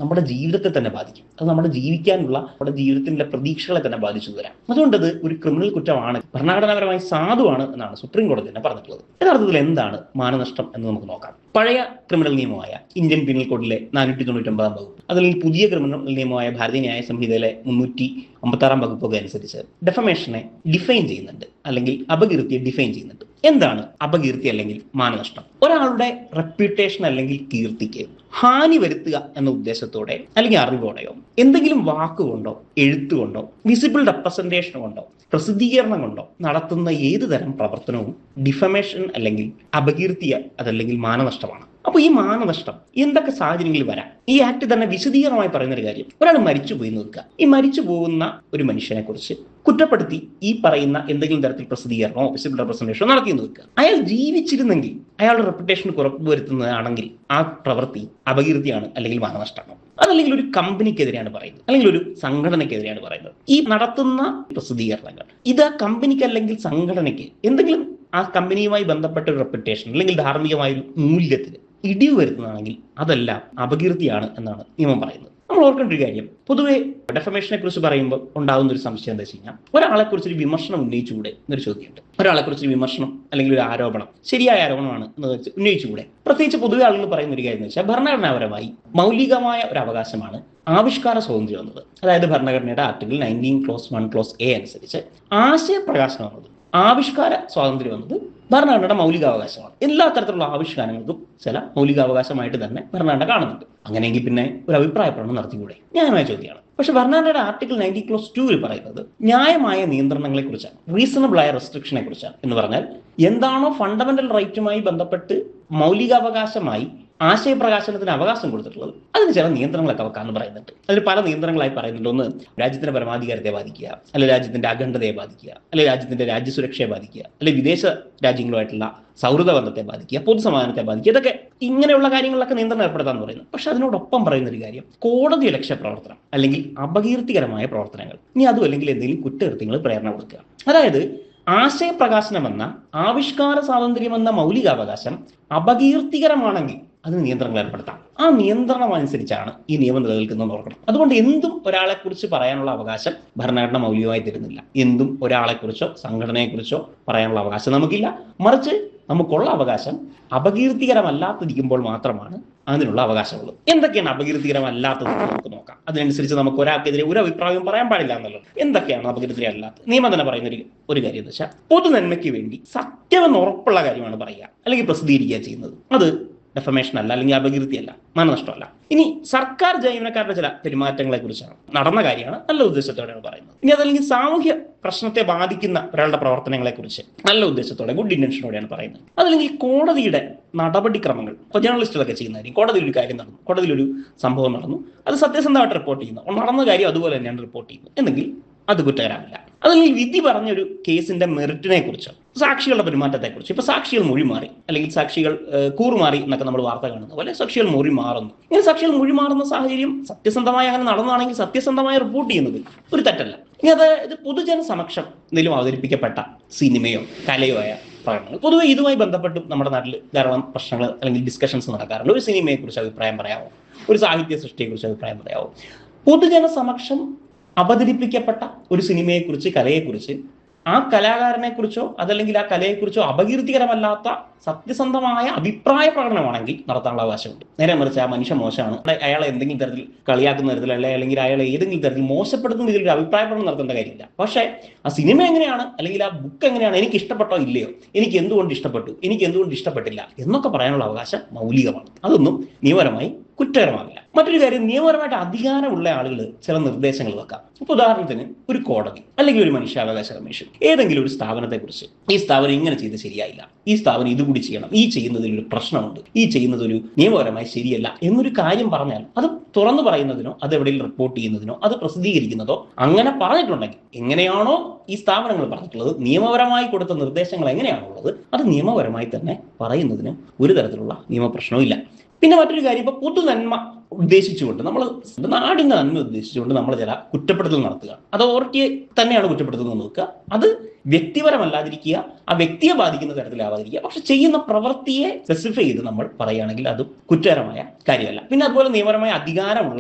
നമ്മുടെ ജീവിതത്തെ തന്നെ ബാധിക്കും അത് നമ്മുടെ ജീവിക്കാനുള്ള നമ്മുടെ ജീവിതത്തിന്റെ പ്രതീക്ഷകളെ തന്നെ ബാധിച്ചു വരാം അതുകൊണ്ട് അത് ഒരു ക്രിമിനൽ കുറ്റമാണ് ഭരണഘടനാപരമായി സാധുവാണ് എന്നാണ് സുപ്രീം കോടതി തന്നെ പറഞ്ഞിട്ടുള്ളത് യഥാർത്ഥത്തിൽ എന്താണ് മാനനഷ്ടം എന്ന് നമുക്ക് നോക്കാം പഴയ ക്രിമിനൽ നിയമമായ ഇന്ത്യൻ പീനൽ കോഡിലെ നാനൂറ്റി തൊണ്ണൂറ്റി ഒമ്പതാം വകുപ്പ് അല്ലെങ്കിൽ പുതിയ ക്രിമിനൽ നിയമമായ ഭാരതീയ ന്യായ സംഹിതയിലെ മുന്നൂറ്റി അമ്പത്താറാം വകുപ്പൊക്കെ അനുസരിച്ച് ഡെഫമേഷനെ ഡിഫൈൻ ചെയ്യുന്നുണ്ട് അല്ലെങ്കിൽ അപകീർത്തിയെ ഡിഫൈൻ ചെയ്യുന്നുണ്ട് എന്താണ് അപകീർത്തി അല്ലെങ്കിൽ മാനനഷ്ടം ഒരാളുടെ റെപ്യൂട്ടേഷൻ അല്ലെങ്കിൽ കീർത്തിക്ക് ഹാനി വരുത്തുക എന്ന ഉദ്ദേശത്തോടെ അല്ലെങ്കിൽ അറിവോടെയോ എന്തെങ്കിലും വാക്കുകൊണ്ടോ എഴുത്തുകൊണ്ടോ വിസിബിൾ റെപ്രസെന്റേഷൻ കൊണ്ടോ പ്രസിദ്ധീകരണം കൊണ്ടോ നടത്തുന്ന ഏത് തരം പ്രവർത്തനവും ഡിഫമേഷൻ അല്ലെങ്കിൽ അപകീർത്തിയ അതല്ലെങ്കിൽ മാനനഷ്ടമാണ് അപ്പൊ ഈ മാനനഷ്ടം എന്തൊക്കെ സാഹചര്യങ്ങളിൽ വരാം ഈ ആക്ട് തന്നെ വിശദീകരണമായി പറയുന്ന ഒരു കാര്യം ഒരാൾ മരിച്ചു പോയി നോക്കുക ഈ മരിച്ചു പോകുന്ന ഒരു മനുഷ്യനെ കുറിച്ച് കുറ്റപ്പെടുത്തി ഈ പറയുന്ന എന്തെങ്കിലും തരത്തിൽ പ്രസിദ്ധീകരണമോ വിസിബിൾ റെപ്രസെന്റേഷനോ നടത്തി നോക്കുക അയാൾ ജീവിച്ചിരുന്നെങ്കിൽ അയാളുടെ റെപ്യൂട്ടേഷൻ ഉറപ്പ് വരുത്തുന്നതാണെങ്കിൽ ആ പ്രവൃത്തി അപകീർത്തിയാണ് അല്ലെങ്കിൽ മാനനഷ്ടമാണ് അതല്ലെങ്കിൽ ഒരു കമ്പനിക്കെതിരെയാണ് പറയുന്നത് അല്ലെങ്കിൽ ഒരു സംഘടനയ്ക്കെതിരെയാണ് പറയുന്നത് ഈ നടത്തുന്ന പ്രസിദ്ധീകരണങ്ങൾ ഇത് ആ കമ്പനിക്ക് അല്ലെങ്കിൽ സംഘടനയ്ക്ക് എന്തെങ്കിലും ആ കമ്പനിയുമായി ബന്ധപ്പെട്ട ഒരു റെപ്യൂട്ടേഷൻ അല്ലെങ്കിൽ ധാർമ്മികമായ ഒരു മൂല്യത്തിന് ഇടിവ് വരുന്നതാണെങ്കിൽ അതെല്ലാം അപകീർത്തിയാണ് എന്നാണ് നിയമം പറയുന്നത് നമ്മൾ ഓർക്കേണ്ട ഒരു കാര്യം പൊതുവെ ഡെഫമേഷനെ കുറിച്ച് പറയുമ്പോൾ ഉണ്ടാകുന്ന ഒരു സംശയം എന്താ വെച്ച് കഴിഞ്ഞാൽ ഒരാളെ കുറിച്ച് ഒരു വിമർശനം ഉന്നയിച്ചുകൂടെ എന്നൊരു ചോദ്യമുണ്ട് ഒരാളെ കുറിച്ച് ഒരു വിമർശനം അല്ലെങ്കിൽ ഒരു ആരോപണം ശരിയായ ആരോപണമാണ് എന്ന് വെച്ച് ഉന്നയിച്ചുകൂടെ പ്രത്യേകിച്ച് പൊതുവെ ആളുകൾ പറയുന്ന ഒരു കാര്യം എന്ന് വെച്ചാൽ ഭരണഘടനാപരമായി മൗലികമായ ഒരു അവകാശമാണ് ആവിഷ്കാര സ്വാതന്ത്ര്യം എന്നത് അതായത് ഭരണഘടനയുടെ article nineteen clause one clause A അനുസരിച്ച് ആശയപ്രകാശനം എന്നത് ആവിഷ്കാര സ്വാതന്ത്ര്യം എന്നത് ഭരണഘടനയുടെ മൗലികാവകാശമാണ് എല്ലാ തരത്തിലുള്ള ആവിഷ്കാരങ്ങൾക്കും ചില മൗലികാവകാശമായിട്ട് തന്നെ ഭരണഘടന കാണുന്നുണ്ട് അങ്ങനെയെങ്കിൽ പിന്നെ ഒരു അഭിപ്രായ പ്രകടനം നടത്തിക്കൂടെ ന്യായമായ ചോദ്യമാണ് പക്ഷെ ഭരണഘടനയുടെ ആർട്ടിക്കിൾ നയൻറ്റി ക്ലോസ് ടൂവിൽ പറയുന്നത് ന്യായമായ നിയന്ത്രണങ്ങളെ കുറിച്ചാണ് റീസണബിൾ ആയ റെസ്ട്രിക്ഷനെ കുറിച്ചാണ് എന്ന് പറഞ്ഞാൽ എന്താണോ ഫണ്ടമെന്റൽ റൈറ്റുമായി ബന്ധപ്പെട്ട് മൗലികാവകാശമായി ആശയപ്രകാശനത്തിന് അവകാശം കൊടുത്തിട്ടുള്ളത് അതിന് ചില നിയന്ത്രണങ്ങളൊക്കെ വെക്കാന്ന് പറയുന്നുണ്ട് അതിൽ പല നിയന്ത്രണങ്ങളായി പറയുന്നുണ്ട് ഒന്ന് രാജ്യത്തിന്റെ പരമാധികാരത്തെ ബാധിക്കുക അല്ലെ രാജ്യത്തിന്റെ അഖണ്ഡതയെ ബാധിക്കുക അല്ലെ രാജ്യത്തിന്റെ രാജ്യസുരക്ഷയെ ബാധിക്കുക അല്ലെ വിദേശ രാജ്യങ്ങളുമായിട്ടുള്ള സൗഹൃദ ബന്ധത്തെ ബാധിക്കുക പൊതുസമാധാനത്തെ ബാധിക്കുക ഇതൊക്കെ ഇങ്ങനെയുള്ള കാര്യങ്ങളിലൊക്കെ നിയന്ത്രണം ഏർപ്പെടുത്താന്ന് പറയുന്നു പക്ഷെ അതിനോടൊപ്പം പറയുന്ന ഒരു കാര്യം കോടതി ലക്ഷ്യ പ്രവർത്തനം അല്ലെങ്കിൽ അപകീർത്തികരമായ പ്രവർത്തനങ്ങൾ ഇനി അതും അല്ലെങ്കിൽ എന്തെങ്കിലും കുറ്റകൃത്യങ്ങൾ പ്രേരണ കൊടുക്കുക അതായത് ആശയപ്രകാശനം എന്ന ആവിഷ്കാര സ്വാതന്ത്ര്യം എന്ന മൗലികാവകാശം അപകീർത്തികരമാണെങ്കിൽ അതിന് നിയന്ത്രണങ്ങൾ ഏർപ്പെടുത്താം ആ നിയന്ത്രണം അനുസരിച്ചാണ് ഈ നിയമം നിലനിൽക്കുന്നത് ഓർക്കണം അതുകൊണ്ട് എന്തും ഒരാളെ കുറിച്ച് പറയാനുള്ള അവകാശം ഭരണഘടന മൗലികമായി തരുന്നില്ല എന്തും ഒരാളെ കുറിച്ചോ സംഘടനയെക്കുറിച്ചോ പറയാനുള്ള അവകാശം നമുക്കില്ല മറിച്ച് നമുക്കുള്ള അവകാശം അപകീർത്തികരമല്ലാത്തിരിക്കുമ്പോൾ മാത്രമാണ് അതിനുള്ള അവകാശമുള്ളത് എന്തൊക്കെയാണ് അപകീർത്തികരമല്ലാത്തത് എന്ന് നമുക്ക് നോക്കാം അതിനനുസരിച്ച് നമുക്ക് ഒരാൾക്കെതിരെ ഒരു അഭിപ്രായവും പറയാൻ പാടില്ല എന്നുള്ളത് എന്തൊക്കെയാണ് അപകീർത്തികരമല്ലാത്തത് നിയമം തന്നെ പറയുന്ന ഒരു ഒരു കാര്യം എന്ന് വെച്ചാൽ പൊതു നന്മയ്ക്ക് വേണ്ടി സത്യമെന്ന് ഉറപ്പുള്ള കാര്യമാണ് പറയുക അല്ലെങ്കിൽ പ്രസിദ്ധീകരിക്കുക ചെയ്യുന്നത് അത് ഡെഫമേഷൻ അല്ല അല്ലെങ്കിൽ അപകീർത്തിയല്ല മാനനഷ്ടമല്ല ഇനി സർക്കാർ ജീവനക്കാരുടെ ചില പെരുമാറ്റങ്ങളെ കുറിച്ചാണ് നടന്ന കാര്യമാണ് നല്ല ഉദ്ദേശത്തോടെയാണ് പറയുന്നത് ഇനി അതല്ലെങ്കിൽ സാമൂഹ്യ പ്രശ്നത്തെ ബാധിക്കുന്ന ഒരാളുടെ പ്രവർത്തനങ്ങളെ കുറിച്ച് നല്ല ഉദ്ദേശത്തോടെ ഗുഡ് ഇന്റൻഷനോടെയാണ് പറയുന്നത് അതല്ലെങ്കിൽ കോടതിയുടെ നടപടിക്രമങ്ങൾ ഇപ്പോൾ ജേർണലിസ്റ്റുകളൊക്കെ ചെയ്യുന്നതായിരിക്കും കോടതിയിൽ ഒരു കാര്യം നടന്നു കോടതിയിൽ ഒരു സംഭവം നടന്നു അത് സത്യസന്ധമായിട്ട് റിപ്പോർട്ട് ചെയ്യുന്നു നടന്ന കാര്യം അതുപോലെ തന്നെയാണ് റിപ്പോർട്ട് ചെയ്യുന്നത് എന്നെങ്കിൽ അത് കുറ്റകരമല്ല അതല്ലെങ്കിൽ വിധി പറഞ്ഞൊരു കേസിന്റെ മെറിറ്റിനെ കുറിച്ച് സാക്ഷികളുടെ പെരുമാറ്റത്തെ കുറിച്ച് ഇപ്പൊ സാക്ഷികൾ മൊഴി മാറി അല്ലെങ്കിൽ സാക്ഷികൾ കൂറുമാറി എന്നൊക്കെ നമ്മൾ വാർത്ത കാണുന്ന പോലെ സാക്ഷികൾ മൊഴി മാറുന്നു ഇങ്ങനെ സാക്ഷികൾ മൊഴി മാറുന്ന സാഹചര്യം സത്യസന്ധമായി അങ്ങനെ നടന്നതാണെങ്കിൽ സത്യസന്ധമായി റിപ്പോർട്ട് ചെയ്യുന്നത് ഒരു തെറ്റല്ല ഇനി അത് ഇത് പൊതുജന സമക്ഷം എന്തെങ്കിലും അവതരിപ്പിക്കപ്പെട്ട സിനിമയോ കലയോ ആയ പ്രകടനങ്ങൾ പൊതുവെ ഇതുമായി ബന്ധപ്പെട്ടും നമ്മുടെ നാട്ടിൽ ധാരാളം പ്രശ്നങ്ങൾ അല്ലെങ്കിൽ ഡിസ്കഷൻസ് നടക്കാറുണ്ട് ഒരു സിനിമയെ കുറിച്ച് അഭിപ്രായം പറയാമോ ഒരു സാഹിത്യ സൃഷ്ടിയെ കുറിച്ച് അഭിപ്രായം പറയാമോ പൊതുജന സമക്ഷം അവതരിപ്പിക്കപ്പെട്ട ഒരു സിനിമയെക്കുറിച്ച് കലയെക്കുറിച്ച് ആ കലാകാരനെ കുറിച്ചോ അതല്ലെങ്കിൽ ആ കലയെക്കുറിച്ചോ അപകീർത്തികരമല്ലാത്ത സത്യസന്ധമായ അഭിപ്രായ പ്രകടനമാണെങ്കിൽ നടത്താനുള്ള അവകാശമുണ്ട് നേരെ മറിച്ച് ആ മനുഷ്യ മോശമാണ് അയാളെ എന്തെങ്കിലും തരത്തിൽ കളിയാക്കുന്ന തരത്തിൽ അല്ലെ അല്ലെങ്കിൽ അയാളെ ഏതെങ്കിലും തരത്തിൽ മോശപ്പെടുത്തുന്ന രീതിയിൽ ഒരു അഭിപ്രായ പ്രകടനം നടത്തേണ്ട കാര്യമില്ല പക്ഷേ ആ സിനിമ എങ്ങനെയാണ് അല്ലെങ്കിൽ ആ ബുക്ക് എങ്ങനെയാണ് എനിക്ക് ഇഷ്ടപ്പെട്ടോ ഇല്ലയോ എനിക്ക് എന്തുകൊണ്ട് ഇഷ്ടപ്പെട്ടു എനിക്ക് എന്തുകൊണ്ട് ഇഷ്ടപ്പെട്ടില്ല എന്നൊക്കെ പറയാനുള്ള അവകാശം മൗലികമാണ് അതൊന്നും നിയമപരമായി കുറ്റകരമാകില്ല മറ്റൊരു കാര്യം നിയമപരമായിട്ട് അധികാരമുള്ള ആളുകൾ ചില നിർദ്ദേശങ്ങൾ വെക്കാം ഇപ്പൊ ഉദാഹരണത്തിന് ഒരു കോടതി അല്ലെങ്കിൽ ഒരു മനുഷ്യാവകാശ കമ്മീഷൻ ഏതെങ്കിലും ഒരു സ്ഥാപനത്തെ കുറിച്ച് ഈ സ്ഥാപനം ഇങ്ങനെ ചെയ്ത് ശരിയായില്ല ഈ സ്ഥാപനം ഇതുകൂടി ചെയ്യണം ഈ ചെയ്യുന്നതിൽ ഒരു പ്രശ്നമുണ്ട് ഈ ചെയ്യുന്നത് ഒരു നിയമപരമായി ശരിയല്ല എന്നൊരു കാര്യം പറഞ്ഞാൽ അത് തുറന്നു പറയുന്നതിനോ അത് എവിടെയെങ്കിലും റിപ്പോർട്ട് ചെയ്യുന്നതിനോ അത് പ്രസിദ്ധീകരിക്കുന്നതോ അങ്ങനെ പറഞ്ഞിട്ടുണ്ടെങ്കിൽ എങ്ങനെയാണോ ഈ സ്ഥാപനങ്ങൾ പറഞ്ഞിട്ടുള്ളത് നിയമപരമായി കൊടുത്ത നിർദ്ദേശങ്ങൾ എങ്ങനെയാണുള്ളത് അത് നിയമപരമായി തന്നെ പറയുന്നതിന് ഒരു തരത്തിലുള്ള നിയമപ്രശ്നവും ഇല്ല പിന്നെ മറ്റൊരു കാര്യം ഇപ്പൊ പൊതു നന്മ ഉദ്ദേശിച്ചുകൊണ്ട് നമ്മൾ നാടിന്റെ നന്മ ഉദ്ദേശിച്ചുകൊണ്ട് നമ്മൾ ചില കുറ്റപ്പെടുത്തൽ നടത്തുക അത് അതോറിറ്റിയെ തന്നെയാണ് കുറ്റപ്പെടുത്തുന്നത് നോക്കുക അത് വ്യക്തിപരമല്ലാതിരിക്കുക ആ വ്യക്തിയെ ബാധിക്കുന്ന തരത്തിലാവാതിരിക്കുക പക്ഷെ ചെയ്യുന്ന പ്രവൃത്തിയെ സ്പെസിഫൈ ചെയ്ത് നമ്മൾ പറയുകയാണെങ്കിൽ അത് കുറ്റകരമായ കാര്യമല്ല പിന്നെ അതുപോലെ നിയമപരമായ അധികാരമുള്ള